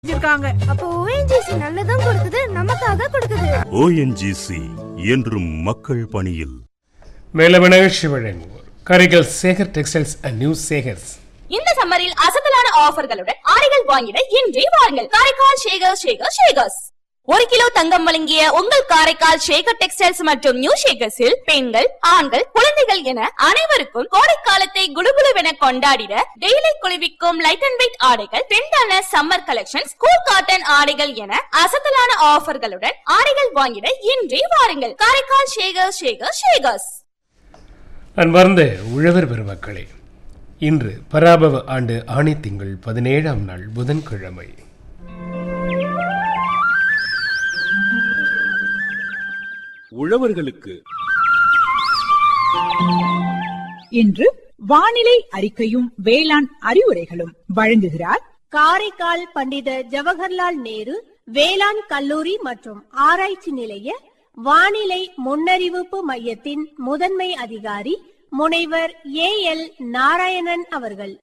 செஞ்சிருக்காங்க அப்போ ஓஎன்ஜிசி நல்லதும் கொடுக்குது நமக்காக கொடுக்குது ஓஎன்ஜிசி என்றும் மக்கள் பணியில் மேலும் நிகழ்ச்சி வழங்குவோர் கரிகள் Sekar textiles and new Sekars இந்த சம்மரில் அசத்தலான ஆஃபர்களுடன் ஆடைகள் வாங்கிட இன்றே வாருங்கள் காரைக்கால் ஷேகர் ஷேகர் ஷேகர்ஸ் ஒரு கிலோ தங்கம் வழங்கிய உங்கள் காரைக்கால் ஷேகர் டெக்ஸ்டைல்ஸ் மற்றும் நியூ ஷேகர்ஸில் பெண்கள் ஆண்கள் குழந்தைகள் என அனைவருக்கும் கோடைக்காலத்தை குடுகுடுவென கொண்டாடிட டெய்லி குளிர்விக்கும் லைட் அண்ட் வெயிட் ஆடைகள் ட்ரெண்டான சம்மர் கலெக்ஷன் ஸ்கூல் காட்டன் ஆடைகள் என அசத்தலான ஆஃபர்களுடன் ஆடைகள் வாங்கிட இன்றே வாருங்கள் காரைக்கால் ஷேகர் ஷேகர் ஷேகர்ஸ் அன்பார்ந்த உழவர் பெருமக்களே இன்று பராபவ ஆண்டு ஆணி திங்கள் பதினேழாம் நாள் புதன்கிழமை உழவர்களுக்கு இன்று வானிலை அறிக்கையும் வேளாண் அறிவுரைகளும் வழங்குகிறார் காரைக்கால் பண்டித ஜவஹர்லால் நேரு வேளாண் கல்லூரி மற்றும் ஆராய்ச்சி நிலைய வானிலை முன்னறிவிப்பு மையத்தின் முதன்மை அதிகாரி முனைவர் ஏ எல் நாராயணன் அவர்கள்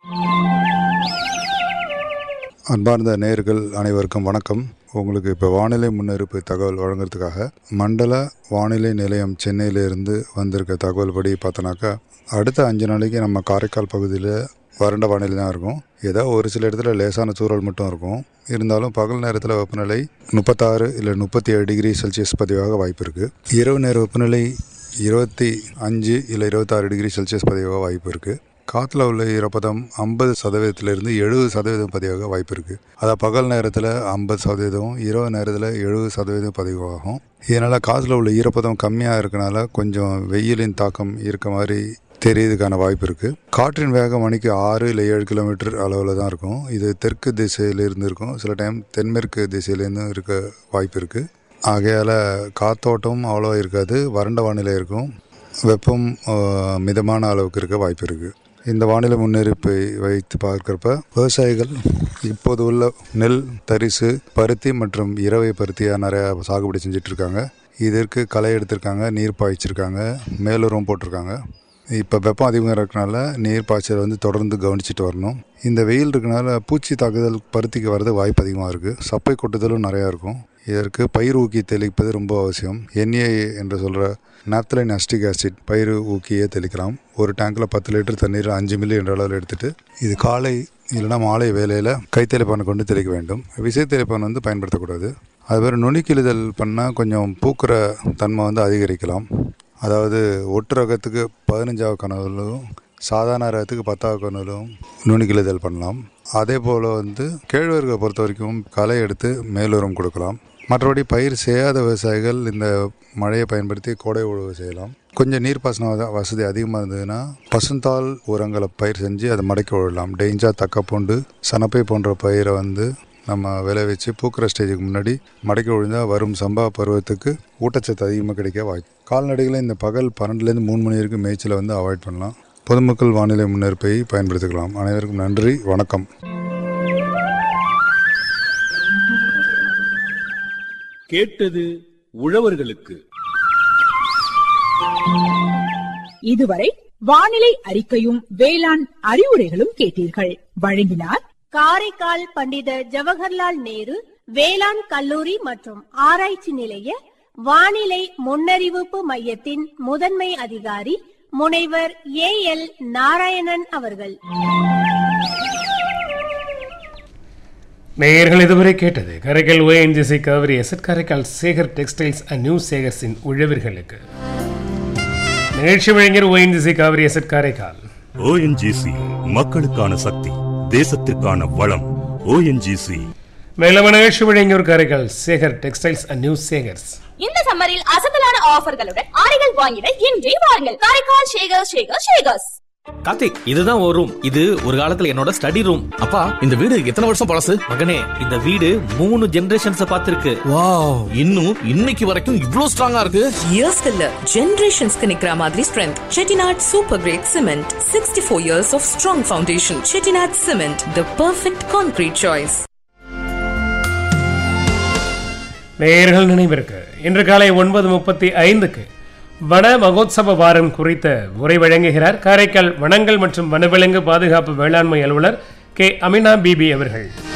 அன்பார்ந்த நேயர்கள் அனைவருக்கும் வணக்கம் உங்களுக்கு இப்போ வானிலை முன்னறிப்பு தகவல் வழங்குறதுக்காக மண்டல வானிலை நிலையம் சென்னையிலிருந்து வந்திருக்க தகவல் படி பார்த்தோன்னாக்கா அடுத்த அஞ்சு நாளைக்கு நம்ம காரைக்கால் பகுதியில் வறண்ட வானிலை தான் இருக்கும் ஏதோ ஒரு சில இடத்துல லேசான தூறல் மட்டும் இருக்கும் இருந்தாலும் பகல் நேரத்தில் வெப்பநிலை முப்பத்தாறு இல்லை முப்பத்தி ஏழு டிகிரி செல்சியஸ் பதிவாக வாய்ப்பு இருக்குது இரவு நேர வெப்பநிலை இருபத்தி அஞ்சு இல்லை இருபத்தாறு டிகிரி செல்சியஸ் பதிவாக வாய்ப்பு இருக்குது காற்றுல உள்ள ஈரப்பதம் ஐம்பது சதவீதத்திலிருந்து எழுபது சதவீதம் பதிவாக வாய்ப்பு இருக்குது அதாவது பகல் நேரத்தில் ஐம்பது சதவீதம் இரவு நேரத்தில் எழுபது சதவீதம் பதிவாகும் இதனால் காற்றுல உள்ள ஈரப்பதம் கம்மியாக இருக்கனால கொஞ்சம் வெயிலின் தாக்கம் இருக்க மாதிரி தெரியறதுக்கான வாய்ப்பு இருக்குது காற்றின் வேகம் மணிக்கு ஆறு இல்லை ஏழு கிலோமீட்டர் அளவில் தான் இருக்கும் இது தெற்கு திசையிலிருந்து இருக்கும் சில டைம் தென்மேற்கு திசையிலேருந்தும் இருக்க வாய்ப்பு இருக்குது ஆகையால் காத்தோட்டம் அவ்வளோ இருக்காது வறண்ட வானிலை இருக்கும் வெப்பம் ஆஹ், மிதமான அளவுக்கு இருக்க வாய்ப்பு இருக்குது இந்த வானிலை முன்னறிப்பை வைத்து பார்க்குறப்ப விவசாயிகள் இப்போது உள்ள நெல் தரிசு பருத்தி மற்றும் இரவை பருத்தியாக நிறையா சாகுபடி செஞ்சுட்டு இருக்காங்க இதற்கு களை எடுத்திருக்காங்க நீர் பாய்ச்சிருக்காங்க மேலுரம் போட்டிருக்காங்க இப்போ வெப்பம் அதிகமாக இருக்கனால நீர் பாய்ச்சல் வந்து தொடர்ந்து கவனிச்சிட்டு வரணும் இந்த வெயில் இருக்கனால பூச்சி தாக்குதல் பருத்திக்கு வரது வாய்ப்பு அதிகமாக இருக்குது சப்பை கொட்டுதலும் நிறையா இருக்கும் இதற்கு பயிர் ஊக்கி தெளிப்பது ரொம்ப அவசியம் என்ஏ என்று சொல்கிற நாப்தலைன் அஸ்டிக் ஆசிட் பயிர் ஊக்கியே தெளிக்கலாம் ஒரு டேங்கில் பத்து லிட்டர் தண்ணீர் அஞ்சு மில்லி என்ற அளவில் எடுத்துட்டு இது காலை இல்லைனா மாலை வேலையில் கைத்தெளிப்பானை கொண்டு தெளிக்க வேண்டும் விசை தெளிப்பான் வந்து பயன்படுத்தக்கூடாது அது மாதிரி நுனிக்கிழுதல் பண்ணால் கொஞ்சம் பூக்கிற தன்மை வந்து அதிகரிக்கலாம் அதாவது ஒட்டு ரகத்துக்கு பதினஞ்சாவது கனவுலும் சாதாரண ரகத்துக்கு பத்தாவது கனவுலும் நுனிக்கிழுதல் பண்ணலாம் அதே போல் வந்து கேழ்வரகை பொறுத்த வரைக்கும் களை எடுத்து மேலுரம் கொடுக்கலாம் மற்றபடி பயிர் செய்யாத விவசாயிகள் இந்த மழையை பயன்படுத்தி கோடை உழவு செய்யலாம் கொஞ்சம் நீர்ப்பாசன வச- வசதி அதிகமாக இருந்ததுன்னா பசுந்தாள் உரங்களை பயிர் செஞ்சு அதை மடக்கி விடலாம் டெய்ஞ்சா தக்கப்பூண்டு சனப்பை போன்ற பயிரை வந்து நம்ம விளைவிச்சு பூக்கிற ஸ்டேஜுக்கு முன்னாடி மடக்கி விழுந்தால் வரும் சம்பா பருவத்துக்கு ஊட்டச்சத்து அதிகமாக கிடைக்க வாய்ப்பு கால்நடைகளை இந்த பகல் பன்னெண்டுலேருந்து மூணு மணி வரைக்கும் மேய்ச்சலை வந்து அவாய்ட் பண்ணலாம் பொதுமக்கள் வானிலை முன்னெடுப்பை பயன்படுத்திக்கலாம் அனைவருக்கும் நன்றி வணக்கம் கேட்டது உழவர்களுக்கு இதுவரை வானிலை அறிக்கையும் வேளாண் அறிவுரைகளும் கேட்டீர்கள் வழங்கினார் காரைக்கால் பண்டித ஜவஹர்லால் நேரு வேளாண் கல்லூரி மற்றும் ஆராய்ச்சி நிலைய வானிலை முன்னறிவிப்பு மையத்தின் முதன்மை அதிகாரி முனைவர் ஏ எல் நாராயணன் அவர்கள் நேயர்கள் இதுவரை கேட்டது Karaikal ONGC Kaveri asset Karaikal Sekar textiles and new சேகர்ஸின் உழவர்களுக்கு நிகழ்ச்சி வழங்கியர் ONGC Kaveri asset Karaikal ONGC மக்களுக்கான சக்தி தேசத்திற்கான வளம் ஓஎன்ஜிசி மேலும் நிகழ்ச்சி வழங்கியோர் Karaikal Sekar textiles and new Sekars இந்த சம்மரில் அசத்தலான ஆஃபர்களுடன் ஆடைகள் வாங்கிட இன்றே வாருங்கள் காரைக்கால் ஷேகர் ஷேகர் ஷேகர்ஸ் கார்த்திக் இதுதான் ஒரு ரூம் இது ஒரு காலத்துல என்னோட ஸ்டடி ரூம் அப்பா இந்த வீடு எத்தனை வருஷம் பழசு மகனே இந்த வீடு மூணு ஜெனரேஷன்ஸ் பார்த்திருக்கு வாவ் இன்னும் இன்னைக்கு வரைக்கும் இவ்ளோ ஸ்ட்ராங்கா இருக்கு இயர்ஸ்க்கு இல்ல ஜெனரேஷன்ஸ்க்கு நிக்கிற மாதிரி strength Chettinad super grade cement sixty four years of strong foundation Chettinad cement the perfect concrete choice நேயர்கள் நினைவிற்கு இன்று காலை ஒன்பது முப்பத்தி ஐந்துக்கு வன மகோத்சவ வாரம் குறித்த உரை வழங்குகிறார் காரைக்கால் வனங்கள் மற்றும் வனவிலங்கு பாதுகாப்பு வேளாண்மை அலுவலர் கே அமினா பிபி அவர்கள்